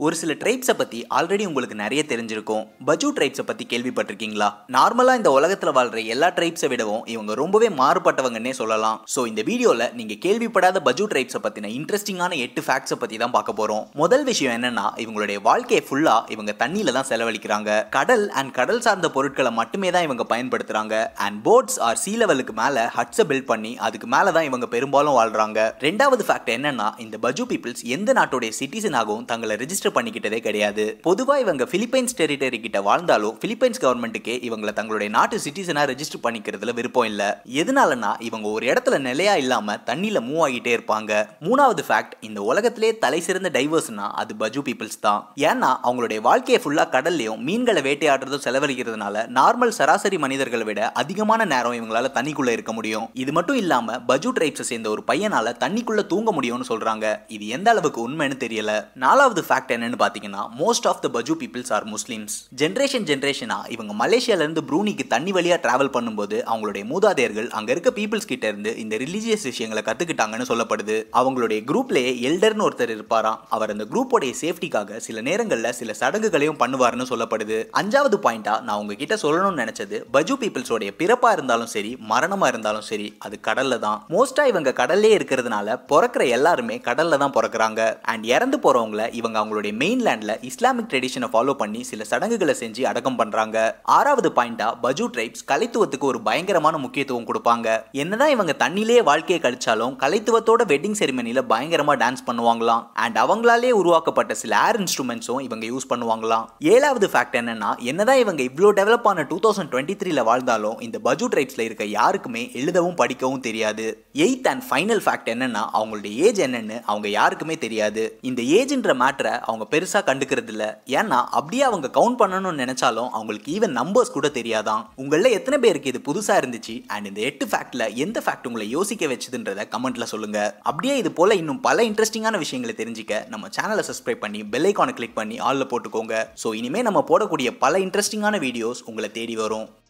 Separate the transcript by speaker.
Speaker 1: ஒரு சில ட்ரைப்ஸை பற்றி ஆல்ரெடி உங்களுக்கு நிறைய தெரிஞ்சிருக்கும் பஜு ட்ரைப்ஸை பற்றி கேள்விப்பட்டிருக்கீங்களா நார்மலாக இந்த உலகத்தில் வாழ்கிற எல்லா ட்ரைப்ஸை விடவும் இவங்க ரொம்பவே மாறுபட்டவங்கன்னே சொல்லலாம் ஸோ இந்த வீடியோவில் நீங்கள் கேள்விப்படாத பஜு ட்ரைப்ஸை பற்றின இன்ட்ரெஸ்டிங்கான எட்டு ஃபேக்ட்ஸை பற்றி தான் பார்க்க போகிறோம் முதல் விஷயம் என்னன்னா இவங்களுடைய வாழ்க்கையை ஃபுல்லாக இவங்க தண்ணியில் தான் செலவழிக்கிறாங்க கடல் அண்ட் கடல் சார்ந்த பொருட்களை மட்டுமே தான் இவங்க பயன்படுத்துகிறாங்க அண்ட் போட்ஸ் ஆர் சீ லெவலுக்கு மேலே ஹட்ஸை பில்ட் பண்ணி அதுக்கு மேலே தான் இவங்க பெரும்பாலும் வாழ்கிறாங்க ரெண்டாவது ஃபேக்ட் என்னன்னா இந்த பஜு பீப்புள்ஸ் எந்த நாட்டுடைய சிட்டிசனாகவும் தங்களை ரெஜிஸ்டர் பண்ணிக்கிட்டதே கிடையாது பொதுவா இவங்க பிலிப்பைன்ஸ் டெரிட்டரி கிட்ட வாழ்ந்தாலும் பிலிப்பைன்ஸ் கவர்மெண்ட்டுக்கே இவங்களை தங்களுடைய நாட்டு சிட்டிசனா ரெஜிஸ்டர் பண்ணிக்கிறதுல விருப்பம் இல்ல எதனாலனா இவங்க ஒரு இடத்துல நிலையா இல்லாம தண்ணியில மூவ் ஆகிட்டே இருப்பாங்க மூணாவது ஃபேக்ட் இந்த உலகத்திலே தலை சிறந்த டைவர்ஸ்னா அது பஜு பீப்புள்ஸ் தான் ஏன்னா அவங்களுடைய வாழ்க்கையை ஃபுல்லா கடல்லையும் மீன்களை வேட்டையாடுறதும் செலவழிக்கிறதுனால நார்மல் சராசரி மனிதர்களை விட அதிகமான நேரம் இவங்களால தண்ணிக்குள்ள இருக்க முடியும் இது மட்டும் இல்லாம பஜு ட்ரைப்ஸை சேர்ந்த ஒரு பையனால தண்ணிக்குள்ள தூங்க முடியும்னு சொல்றாங்க இது எந்த அளவுக்கு உண்மைன்னு தெரியல நாலாவது ஃபேக்ட் என்னன்னு பாத்தீங்கன்னா most of the Bajau peoples are Muslims generation ஜென்ரேஷனா இவங்க மலேசியால இருந்து ப்ரூனிக்கு தண்ணி வழியா டிராவல் பண்ணும்போது அவங்களுடைய மூதாதையர்கள் அங்க இருக்க பீப்புள்ஸ் கிட்ட இருந்து இந்த ரிலீஜியஸ் விஷயங்களை கத்துக்கிட்டாங்கன்னு சொல்லப்படுது அவங்களுடைய குரூப்லயே எல்டர்னு ஒருத்தர் இருப்பாராம் அவர் அந்த குரூப்போடைய சேஃப்டிக்காக சில நேரங்கள்ல சில சடங்குகளையும் பண்ணுவாருன்னு சொல்லப்படுது அஞ்சாவது பாயிண்டா நான் உங்ககிட்ட சொல்லணும்னு நினைச்சது பஜு பீப்புள்ஸோடைய பிறப்பா இருந்தாலும் சரி மரணமா இருந்தாலும் சரி அது கடல்ல தான் மோஸ்டா இவங்க கடல்லே இருக்கிறதுனால பிறக்கிற எல்லாருமே கடல்ல தான் பிறக்குறாங்க அண்ட் இறந்து போறவங்கள இவங்க அவங்களுடைய மெயின்லேண்ட்ல இஸ்லாமிக் ட்ரெடிஷனை ஃபாலோ பண்ணி சில சடங்குகளை செஞ்சு அடக்கம் பண்றாங்க ஆறாவது பாயிண்டா பஜு ட்ரைப்ஸ் கலைத்துவத்துக்கு ஒரு பயங்கரமான முக்கியத்துவம் கொடுப்பாங்க என்னதான் இவங்க தண்ணிலேயே வாழ்க்கையை கழிச்சாலும் கலைத்துவத்தோட வெட்டிங் செரிமனில பயங்கரமா டான்ஸ் பண்ணுவாங்களாம் அண்ட் அவங்களாலே உருவாக்கப்பட்ட சில ஏர் இன்ஸ்ட்ருமெண்ட்ஸும் இவங்க யூஸ் பண்ணுவாங்களாம் ஏழாவது ஃபேக்ட் என்னன்னா என்னதான் இவங்க இவ்வளோ டெவலப் ஆன டூ தௌசண்ட் டுவெண்ட்டி த்ரீல வாழ்ந்தாலும் இந்த பஜு ட்ரைப்ஸ்ல இருக்க யாருக்குமே எழுதவும் படிக்கவும் தெரியாது எயித் அண்ட் ஃபைனல் ஃபேக்ட் என்னன்னா அவங்களுடைய ஏஜ் என்னன்னு அவங்க யாருக்குமே தெரியாது இந்த ஏஜ்ன்ற மேட்டரை அவங்க பெருசா கண்டுக்கிறது இல்ல ஏன்னா அப்படியே அவங்க கவுண்ட் பண்ணணும்னு நினைச்சாலும் அவங்களுக்கு ஈவன் நம்பர்ஸ் கூட தெரியாதான் உங்கள எத்தனை பேருக்கு இது புதுசா இருந்துச்சு அண்ட் இந்த எட்டு ஃபேக்ட்ல எந்த ஃபேக்ட் உங்களை யோசிக்க வச்சதுன்றத கமெண்ட்ல சொல்லுங்க அப்படியே இது போல இன்னும் பல இன்ட்ரெஸ்டிங்கான விஷயங்களை தெரிஞ்சுக்க நம்ம சேனலை சப்ஸ்கிரைப் பண்ணி பெல் ஐக்கானை கிளிக் பண்ணி ஆல்ல போட்டுக்கோங்க ஸோ இனிமே நம்ம போடக்கூடிய பல இன்ட்ரெஸ்டிங்கான வீடியோஸ் உங்களை தேடி வரும்